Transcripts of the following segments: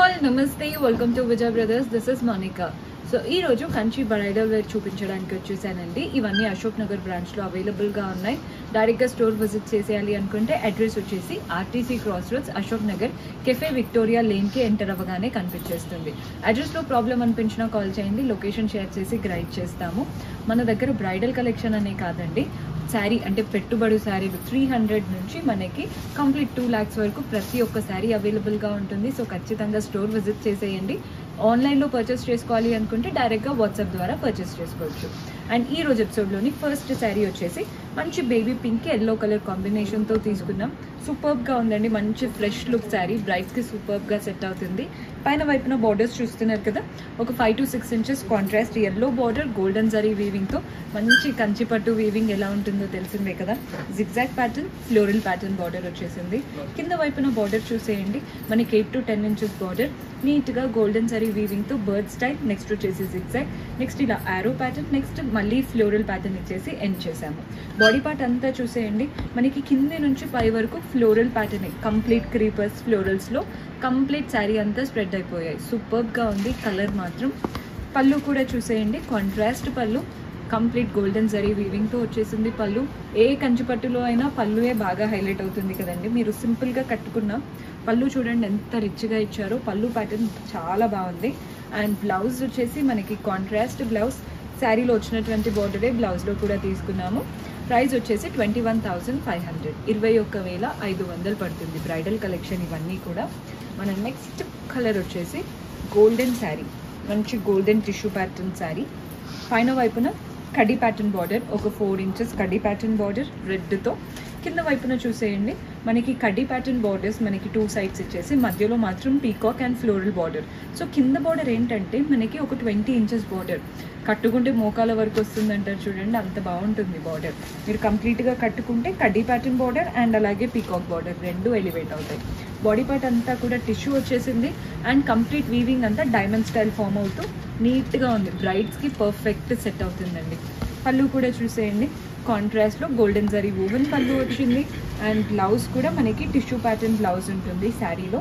all నమస్తే welcome to Vijay brothers this is Monica so ఈ రోజు కంచి బ్రైడల్ వేర్ చూపించడానికి వచ్చేసానండి ఇవన్నీ అశోక్ నగర్ బ్రాంచ్ లో అవైలబుల్ గా ఉన్నాయి డైరెక్ట్ గా స్టోర్ విజిట్ చేసేయాలి అనుకుంటే అడ్రస్ వచ్చేసి RTC cross roads Ashok Nagar cafe Victoria lane కి ఎంటర్ అవ్వగానే కనిపించేస్తుంది అడ్రస్ లో ప్రాబ్లం అనిపించినా కాల్ చేయండి లొకేషన్ షేర్ చేసి గైడ్ చేస్తాము మన దగ్గర బ్రైడల్ కలెక్షన్ అనే కాదండి శారీ అంటే పెట్టుబడి శారీలు త్రీ హండ్రెడ్ నుంచి మనకి కంప్లీట్ టూ ల్యాక్స్ వరకు ప్రతి ఒక్క శారీ అవైలబుల్గా ఉంటుంది సో ఖచ్చితంగా స్టోర్ విజిట్ చేసేయండి ఆన్లైన్లో పర్చేస్ చేసుకోవాలి అనుకుంటే డైరెక్ట్గా వాట్సాప్ ద్వారా పర్చేస్ చేసుకోవచ్చు అండ్ ఈ రోజు ఎపిసోడ్లోని ఫస్ట్ శారీ వచ్చేసి మంచి బేబీ పింక్ ఎల్లో కలర్ కాంబినేషన్తో తీసుకున్నాం సూపర్బ్గా ఉందండి మంచి ఫ్రెష్ లుక్ శారీ బ్రైట్స్కి సూపర్బ్గా సెట్ అవుతుంది పైన వైపున బార్డర్స్ చూస్తున్నారు కదా ఒక five to six inches contrast yellow border golden zari వీవింగ్తో మంచి కంచిపట్టు వీవింగ్ ఎలా ఉంటుందో తెలిసిందే కదా zigzag pattern floral pattern border వచ్చేసింది కింద వైపున బార్డర్ చూసేయండి మనకి eight to ten inches border నీట్గా గోల్డెన్ జరీ వీవింగ్తో బర్డ్ స్టైల్ నెక్స్ట్ వచ్చేసి జిగ్జాక్ నెక్స్ట్ ఇలా ఆరో ప్యాటర్న్ నెక్స్ట్ మళ్ళీ ఫ్లోరల్ ప్యాటర్న్ ఇచ్చేసి ఎండ్ చేసాము బాడీ పార్ట్ అంతా చూసేయండి మనకి కింది నుంచి పై వరకు ఫ్లోరల్ ప్యాటర్న్ కంప్లీట్ క్రీపర్స్ ఫ్లోరల్స్లో కంప్లీట్ శారీ అంతా స్ప్రెడ్ అయిపోయాయి సూపర్గా ఉంది కలర్ మాత్రం పళ్ళు కూడా చూసేయండి కాంట్రాస్ట్ పళ్ళు కంప్లీట్ గోల్డెన్ జరీ వీవింగ్తో వచ్చేసింది పళ్ళు ఏ కంచిపట్టులో అయినా పళ్ళుయే బాగా హైలైట్ అవుతుంది కదండి మీరు సింపుల్గా కట్టుకున్న పళ్ళు చూడండి ఎంత రిచ్గా ఇచ్చారో పళ్ళు ప్యాటర్న్ చాలా బాగుంది అండ్ బ్లౌజ్ వచ్చేసి మనకి కాంట్రాస్ట్ బ్లౌజ్ శారీలో వచ్చినటువంటి బార్డరే బ్లౌజ్లో కూడా తీసుకున్నాము ప్రైస్ వచ్చేసి twenty one thousand five hundred ఇరవై ఒక్క వేల ఐదు వందలు పడుతుంది బ్రైడల్ కలెక్షన్ ఇవన్నీ కూడా మన నెక్స్ట్ కలర్ వచ్చేసి గోల్డెన్ శారీ మంచి గోల్డెన్ టిష్యూ ప్యాటర్న్ శారీ పైన వైపున కడ్డీ ప్యాటర్న్ బార్డర్ ఒక ఫోర్ ఇంచెస్ కడ్డీ ప్యాటర్న్ బార్డర్ రెడ్తో కింద వైపున చూసేయండి మనకి కడ్డీ ప్యాటర్న్ బార్డర్స్ మనకి టూ సైడ్స్ ఇచ్చేసి మధ్యలో మాత్రం peacock and floral border so కింద బార్డర్ ఏంటంటే మనకి ఒక ట్వంటీ ఇంచెస్ బార్డర్ కట్టుకుంటే మోకాల వరకు వస్తుందంటారు చూడండి అంత బాగుంటుంది బార్డర్ మీరు కంప్లీట్గా కట్టుకుంటే కడ్డీ ప్యాటర్న్ బార్డర్ అండ్ అలాగే పీకాక్ బార్డర్ రెండు ఎలివేట్ అవుతాయి బాడీ పార్ట్ అంతా కూడా టిష్యూ వచ్చేసింది అండ్ కంప్లీట్ వీవింగ్ అంతా డైమండ్ స్టైల్ ఫామ్ అవుతూ నీట్గా ఉంది బ్రైడ్స్కి పర్ఫెక్ట్ సెట్ అవుతుందండి పళ్ళు కూడా చూసేయండి కాంట్రాస్ట్లో గోల్డెన్ జరీ వూవెన్ పళ్ళు వచ్చింది అండ్ బ్లౌజ్ కూడా మనకి టిష్యూ ప్యాటర్న్ బ్లౌజ్ ఉంటుంది శారీలో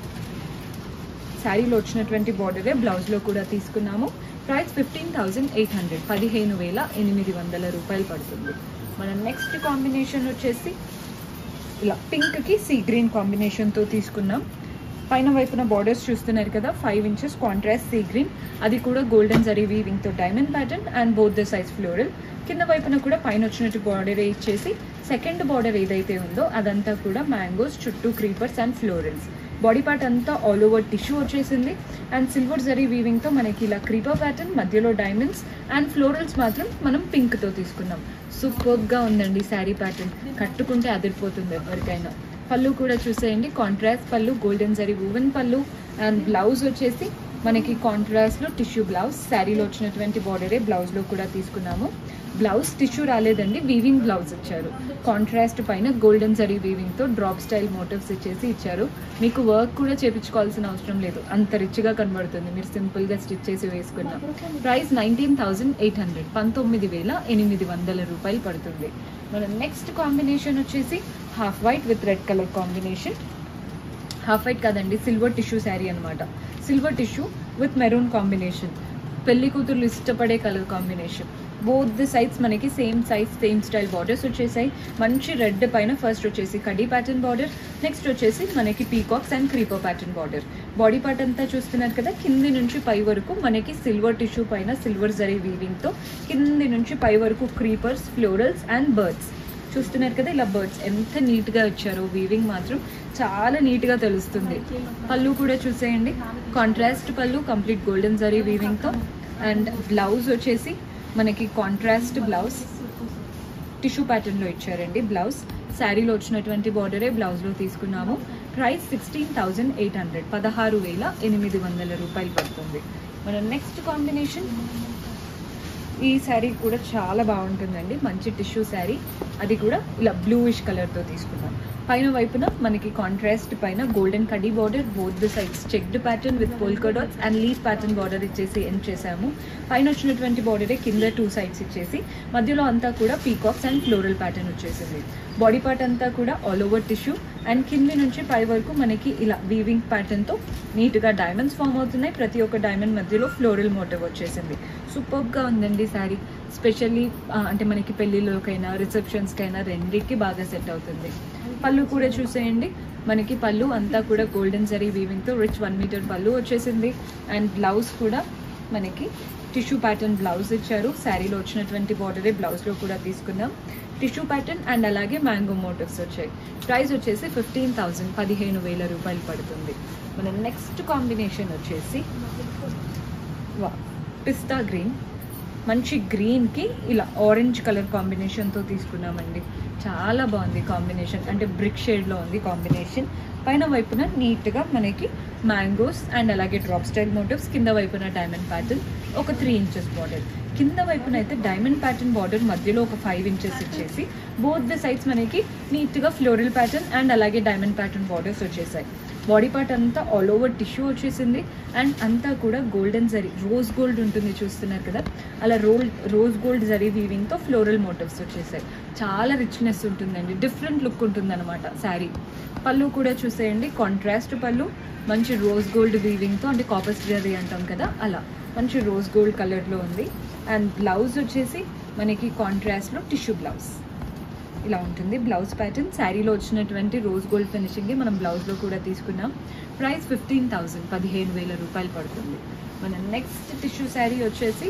శారీలో వచ్చినటువంటి బార్డరే బ్లౌజ్లో కూడా తీసుకున్నాము price fifteen thousand eight hundred పదిహేను వేల ఎనిమిది వందల రూపాయలు పడుతుంది మన నెక్స్ట్ కాంబినేషన్ వచ్చేసి ఇలా పింక్కి సీ గ్రీన్ కాంబినేషన్తో తీసుకున్నాం పైన వైపున బార్డర్స్ చూస్తున్నారు కదా five inches contrast sea green అది కూడా గోల్డెన్ జరీ వీవింగ్తో diamond pattern and both the size floral కింద వైపున కూడా పైన వచ్చినట్టు బార్డర్ ఇచ్చేసి సెకండ్ బార్డర్ ఏదైతే ఉందో అదంతా కూడా మ్యాంగోస్ చుట్టూ creepers and florals body part అంతా ఆల్ ఓవర్ టిష్యూ వచ్చేసింది అండ్ సిల్వర్ జరీ వీవింగ్తో మనకి ఇలా క్రీపర్ ప్యాటర్న్ మధ్యలో డైమండ్స్ అండ్ ఫ్లోరల్స్ మాత్రం మనం పింక్తో తీసుకున్నాం సూపర్గా ఉందండి శారీ ప్యాటర్న్ కట్టుకుంటే అదిరిపోతుంది ఎవరికైనా పళ్ళు కూడా చూసేయండి కాంట్రాస్ట్ పళ్ళు గోల్డెన్ జరీ వూవెన్ పళ్ళు అండ్ బ్లౌజ్ వచ్చేసి మనకి కాంట్రాస్ట్లో టిష్యూ బ్లౌజ్ శారీలో వచ్చినటువంటి బార్డరే బ్లౌజ్లో కూడా తీసుకున్నాము బ్లౌజ్ టిష్యూ రాలేదండి వీవింగ్ బ్లౌజ్ ఇచ్చారు కాంట్రాస్ట్ పైన గోల్డెన్ జరీ వీవింగ్తో డ్రాప్ స్టైల్ మోటివ్స్ ఇచ్చేసి ఇచ్చారు మీకు వర్క్ కూడా చేపించుకోవాల్సిన అవసరం లేదు అంత రిచ్గా కనబడుతుంది మీరు సింపుల్గా స్టిచ్ చేసి వేసుకున్నాం price nineteen thousand eight hundred పంతొమ్మిది వేల ఎనిమిది వందల రూపాయలు పడుతుంది మన నెక్స్ట్ కాంబినేషన్ వచ్చేసి half white with red colour combination half white కాదండి సిల్వర్ టిష్యూ శారీ అనమాట silver tissue with maroon combination పెళ్లి కూతుర్లు ఇష్టపడే colour combination both the sides మనకి same size same style borders వచ్చేసాయి మంచి రెడ్ పైన ఫస్ట్ వచ్చేసి కడీ ప్యాటర్న్ బార్డర్ నెక్స్ట్ వచ్చేసి మనకి peacocks and creeper pattern border body part అంతా చూస్తున్నారు కదా కింది నుంచి పై వరకు మనకి సిల్వర్ టిష్యూ పైన సిల్వర్ జరీ వీవింగ్తో కింది నుంచి పై వరకు క్రీపర్స్ ఫ్లోరల్స్ అండ్ బర్డ్స్ చూస్తున్నారు కదా ఇలా బర్డ్స్ ఎంత నీట్గా ఇచ్చారో వీవింగ్ మాత్రం చాలా నీట్గా తెలుస్తుంది పళ్ళు కూడా చూసేయండి కాంట్రాస్ట్ పళ్ళు కంప్లీట్ గోల్డెన్ జరీ వీవింగ్తో అండ్ బ్లౌజ్ వచ్చేసి మనకి కాంట్రాస్ట్ బ్లౌజ్ టిష్యూ ప్యాటర్న్లో ఇచ్చారండి బ్లౌజ్ శారీలో వచ్చినటువంటి బార్డరే బ్లౌజ్లో తీసుకున్నాము price sixteen thousand eight hundred పదహారు వేల ఎనిమిది వందల రూపాయలు పడుతుంది మన నెక్స్ట్ కాంబినేషన్ ఈ శారీ కూడా చాలా బాగుంటుందండి మంచి టిష్యూ శారీ అది కూడా ఇలా బ్లూయిష్ కలర్తో తీసుకున్నాం పైన వైపున మనకి కాంట్రాస్ట్ పైన గోల్డెన్ కడీ border both the sides checked pattern with polka dots and leaf pattern border ఇచ్చేసి ఎండ్ చేసాము పైన వచ్చినటువంటి బార్డరే కింద టూ సైడ్స్ ఇచ్చేసి మధ్యలో అంతా కూడా పీకాక్స్ అండ్ ఫ్లోరల్ ప్యాటర్న్ వచ్చేసింది బాడీ పార్ట్ అంతా కూడా ఆల్ ఓవర్ టిష్యూ అండ్ కింది నుంచి పై వరకు మనకి ఇలా వీవింగ్ ప్యాటర్న్తో నీట్గా డైమండ్స్ ఫామ్ అవుతున్నాయి ప్రతి ఒక్క డైమండ్ మధ్యలో ఫ్లోరల్ మోటివ్ వచ్చేసింది సూపర్గా ఉందండి శారీ స్పెషల్లీ అంటే మనకి పెళ్ళిళ్ళకైనా రిసెప్షన్స్కైనా రెండింటికి బాగా సెట్ అవుతుంది పళ్ళు కూడా చూసేయండి మనకి పళ్ళు అంతా కూడా గోల్డెన్ జరీ వీవింగ్తో రిచ్ వన్ మీటర్ పళ్ళు వచ్చేసింది అండ్ బ్లౌజ్ కూడా మనకి టిష్యూ ప్యాటర్న్ బ్లౌజ్ ఇచ్చారు శారీలో వచ్చినటువంటి బార్డరే బ్లౌజ్లో కూడా తీసుకున్నాం టిష్యూ ప్యాటర్న్ అండ్ అలాగే మ్యాంగో మోటివ్స్ వచ్చాయి ప్రైస్ వచ్చేసి ఫిఫ్టీన్ థౌజండ్ పదిహేను వేల రూపాయలు పడుతుంది మన నెక్స్ట్ కాంబినేషన్ వచ్చేసి వా పిస్తా గ్రీన్ మంచి గ్రీన్కి ఇలా ఆరెంజ్ కలర్ కాంబినేషన్తో తీసుకున్నామండి చాలా బాగుంది కాంబినేషన్ అంటే బ్రిక్ షేడ్లో ఉంది కాంబినేషన్ పైన వైపున నీట్గా మనకి మ్యాంగోస్ అండ్ అలాగే డ్రాప్ స్టైల్ మోటివ్స్ కింద వైపున డైమండ్ ప్యాటర్న్ ఒక త్రీ ఇంచెస్ బార్డర్ కింద వైపున అయితే డైమండ్ ప్యాటర్న్ బార్డర్ మధ్యలో ఒక ఫైవ్ ఇంచెస్ ఇచ్చేసి బోత్ ద సైడ్స్ మనకి నీట్గా ఫ్లోరల్ ప్యాటర్న్ అండ్ అలాగే డైమండ్ ప్యాటర్న్ బార్డర్స్ వచ్చేసాయి బాడీ పార్ట్ అంతా ఆల్ ఓవర్ టిష్యూ వచ్చేసింది అండ్ అంతా కూడా గోల్డెన్ జరీ రోజ్ గోల్డ్ ఉంటుంది చూస్తున్నారు కదా అలా రోల్ రోజ్ గోల్డ్ జరీ వీవింగ్తో ఫ్లోరల్ మోటివ్స్ వచ్చేసాయి చాలా రిచ్నెస్ ఉంటుందండి డిఫరెంట్ లుక్ ఉంటుంది అనమాట శారీ పళ్ళు కూడా చూసేయండి కాంట్రాస్ట్ పళ్ళు మంచి రోజ్ గోల్డ్ వీవింగ్తో అంటే కాపర్ జరీ అంటాం కదా అలా మంచి రోజ్ గోల్డ్ కలర్లో ఉంది అండ్ బ్లౌజ్ వచ్చేసి మనకి కాంట్రాస్ట్లో టిష్యూ బ్లౌజ్ ఇలా ఉంటుంది బ్లౌజ్ ప్యాటర్న్ శారీలో వచ్చినటువంటి రోజ్ గోల్డ్ ఫినిషింగ్ మనం బ్లౌజ్లో కూడా తీసుకున్నాం ప్రైస్ ఫిఫ్టీన్ థౌజండ్ పదిహేను వేల రూపాయలు పడుతుంది మన నెక్స్ట్ టిష్యూ శారీ వచ్చేసి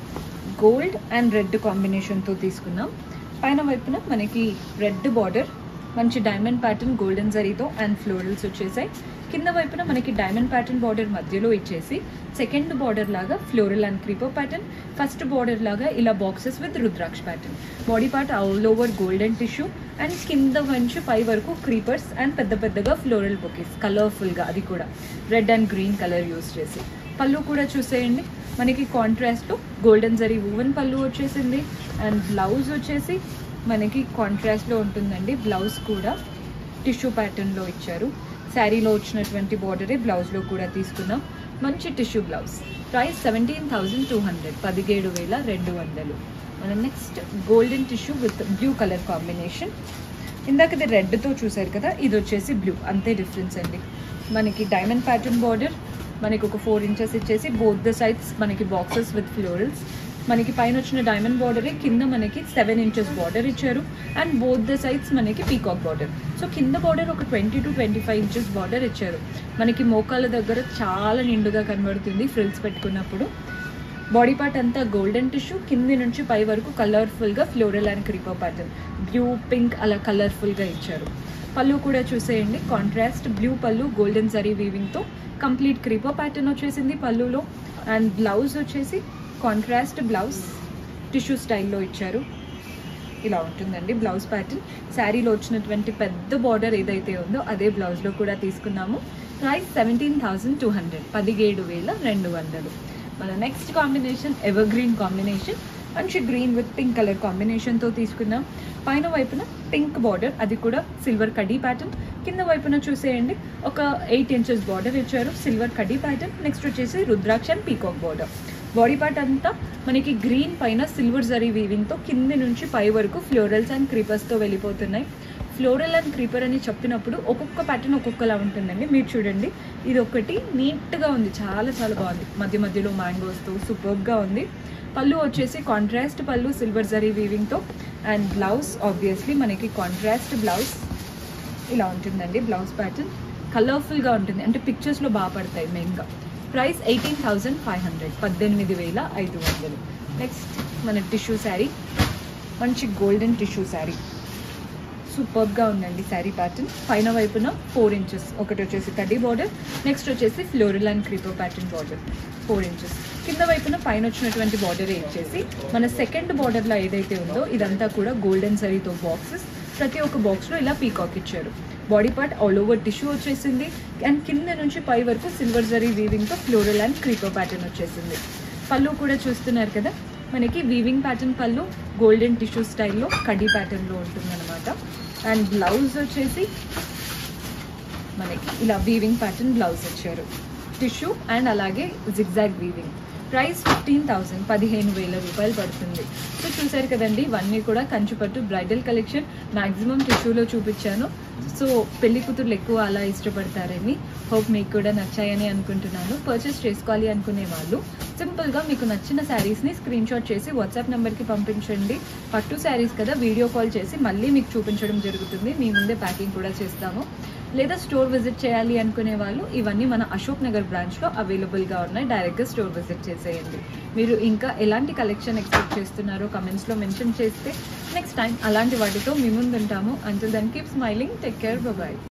గోల్డ్ అండ్ రెడ్ కాంబినేషన్తో తీసుకున్నాం పైన వైపున మనకి రెడ్ బార్డర్ మంచి డైమండ్ ప్యాటర్న్ గోల్డెన్ జరీతో అండ్ ఫ్లోరల్స్ వచ్చేసాయి కింద వైపున మనకి డైమండ్ ప్యాటర్న్ బార్డర్ మధ్యలో ఇచ్చేసి సెకండ్ బార్డర్ లాగా floral and creeper pattern first border లాగా ఇలా boxes with rudraksha pattern body part all over golden tissue and కింద నుంచి పై వరకు క్రీపర్స్ అండ్ పెద్ద పెద్దగా ఫ్లోరల్ బొకేస్ కలర్ఫుల్గా అది కూడా red and green colour use చేసి పళ్ళు కూడా చూసేయండి మనకి కాంట్రాస్ట్లో గోల్డెన్ జరీ వువెన్ పళ్ళు వచ్చేసింది అండ్ బ్లౌజ్ వచ్చేసి మనకి కాంట్రాస్ట్లో ఉంటుందండి బ్లౌజ్ కూడా టిష్యూ ప్యాటర్న్లో ఇచ్చారు శారీలో వచ్చినటువంటి బార్డరే బ్లౌజ్లో కూడా తీసుకున్నాం మంచి tissue blouse price seventeen thousand two hundred పదిహేడు వేల రెండు వందలు మన next golden tissue with blue colour combination ఇందాక ఇది రెడ్తో చూసారు కదా ఇది వచ్చేసి బ్లూ అంతే డిఫరెన్స్ అండి మనకి డైమండ్ ప్యాటర్న్ బార్డర్ మనకి ఒక ఫోర్ ఇంచెస్ ఇచ్చేసి బోత్ ద సైడ్స్ మనకి బాక్సెస్ విత్ ఫ్లోరల్స్ మనకి పైన వచ్చిన డైమండ్ బార్డరే కింద మనకి సెవెన్ ఇంచెస్ బార్డర్ ఇచ్చారు అండ్ బోత్ ద సైడ్స్ మనకి పీకాక్ బార్డర్ సో కింద బార్డర్ ఒక twenty to twenty five inches border ఇచ్చారు మనకి మోకాళ్ళ దగ్గర చాలా నిండుగా కనబడుతుంది ఫ్రిల్స్ పెట్టుకున్నప్పుడు బాడీ పార్ట్ అంతా గోల్డెన్ టిష్యూ కింది నుంచి పై వరకు కలర్ఫుల్గా floral and creeper pattern blue pink అలా కలర్ఫుల్గా ఇచ్చారు పళ్ళు కూడా చూసేయండి కాంట్రాస్ట్ బ్లూ పళ్ళు గోల్డెన్ జరీ వీవింగ్తో కంప్లీట్ క్రీపర్ ప్యాటర్న్ వచ్చేసింది పళ్ళులో అండ్ బ్లౌజ్ వచ్చేసి కాంట్రాస్ట్ బ్లౌజ్ టిష్యూ స్టైల్లో ఇచ్చారు ఇలా ఉంటుందండి బ్లౌజ్ ప్యాటర్న్ శారీలో వచ్చినటువంటి పెద్ద బార్డర్ ఏదైతే ఉందో అదే బ్లౌజ్లో కూడా తీసుకున్నాము price seventeen thousand two hundred పదిహేడు వేల రెండు వందలు మన next combination evergreen combination మంచి గ్రీన్ విత్ పింక్ కలర్ కాంబినేషన్తో తీసుకున్నాం పైన వైపున పింక్ బార్డర్ అది కూడా సిల్వర్ కడీ ప్యాటర్న్ కింద వైపున చూసేయండి ఒక ఎయిట్ ఇంచెస్ బార్డర్ ఇచ్చారు సిల్వర్ కడీ ప్యాటర్న్ నెక్స్ట్ వచ్చేసి rudraksha and peacock border body part అంతా మనకి గ్రీన్ పైన సిల్వర్ జరీ వీవింగ్తో కింది నుంచి పై వరకు ఫ్లోరల్స్ అండ్ క్రీపర్స్తో వెళ్ళిపోతున్నాయి ఫ్లోరల్ అండ్ క్రీపర్ అని చెప్పినప్పుడు ఒక్కొక్క ప్యాటర్న్ ఒక్కొక్కలా ఉంటుందండి మీరు చూడండి ఇది ఒకటి నీట్గా ఉంది చాలా చాలా బాగుంది మధ్య మధ్యలో మ్యాంగోస్తో సూపర్గా ఉంది పళ్ళు వచ్చేసి కాంట్రాస్ట్ పళ్ళు సిల్వర్ జరీ వీవింగ్తో అండ్ బ్లౌజ్ ఆబ్వియస్లీ మనకి కాంట్రాస్ట్ బ్లౌజ్ ఇలా ఉంటుందండి బ్లౌజ్ ప్యాటర్న్ కలర్ఫుల్గా ఉంటుంది అంటే పిక్చర్స్లో బాగా పడతాయి మెయిన్గా price eighteen thousand five hundred పద్దెనిమిది వేల ఐదు వందలు నెక్స్ట్ మన టిష్యూ శారీ మంచి గోల్డెన్ టిష్యూ శారీ సూపర్గా ఉందండి శారీ ప్యాటర్న్ పైన వైపున ఫోర్ ఇంచెస్ ఒకటి వచ్చేసి కడ్డీ బార్డర్ నెక్స్ట్ వచ్చేసి floral and creeper pattern border four inches కింద వైపున పైన వచ్చినటువంటి బార్డర్ ఇచ్చేసి మన సెకండ్ బార్డర్లో ఏదైతే ఉందో ఇదంతా కూడా గోల్డెన్ సరీతో బాక్సెస్ ప్రతి ఒక్క బాక్స్లో ఇలా పీకాక్ ఇచ్చారు body part all over tissue వచ్చేసింది అండ్ కింద నుంచి పై వరకు సిల్వర్ జరీ వీవింగ్తో ఫ్లోరల్ అండ్ క్రీపర్ ప్యాటర్న్ వచ్చేసింది పళ్ళు కూడా చూస్తున్నారు కదా మనకి వీవింగ్ ప్యాటర్న్ పళ్ళు గోల్డెన్ టిష్యూ స్టైల్లో కడ్డీ ప్యాటర్న్లో ఉంటుందన్నమాట అండ్ బ్లౌజ్ వచ్చేసి మనకి ఇలా వీవింగ్ ప్యాటర్న్ బ్లౌజ్ ఇచ్చారు టిష్యూ అండ్ అలాగే zigzag weaving price fifteen thousand పదిహేను వేల రూపాయలు పడుతుంది సో చూసారు కదండి ఇవన్నీ కూడా కంచుపట్టు బ్రైడల్ కలెక్షన్ మ్యాక్సిమం టిష్యూలో చూపించాను సో పెళ్లి కూతుర్లు ఎక్కువ అలా ఇష్టపడతారని హోప్ మీకు కూడా నచ్చాయని అనుకుంటున్నాను పర్చేస్ చేసుకోవాలి అనుకునే వాళ్ళు సింపుల్గా మీకు నచ్చిన శారీస్ని స్క్రీన్ షాట్ చేసి వాట్సాప్ నెంబర్కి పంపించండి పట్టు శారీస్ కదా వీడియో కాల్ చేసి మళ్ళీ మీకు చూపించడం జరుగుతుంది మీ ముందే ప్యాకింగ్ కూడా చేస్తాము లేదా స్టోర్ విజిట్ చేయాలి అనుకునే వాళ్ళు ఇవన్నీ మన అశోక్ నగర్ బ్రాంచ్లో అవైలబుల్గా ఉన్నాయి డైరెక్ట్గా స్టోర్ విజిట్ చేసేయండి మీరు ఇంకా ఎలాంటి కలెక్షన్ ఎక్స్పెక్ట్ చేస్తున్నారో కమెంట్స్లో మెన్షన్ చేస్తే నెక్స్ట్ టైం అలాంటి వాటితో మీ ముందు ఉంటాము until then keep smiling take care bye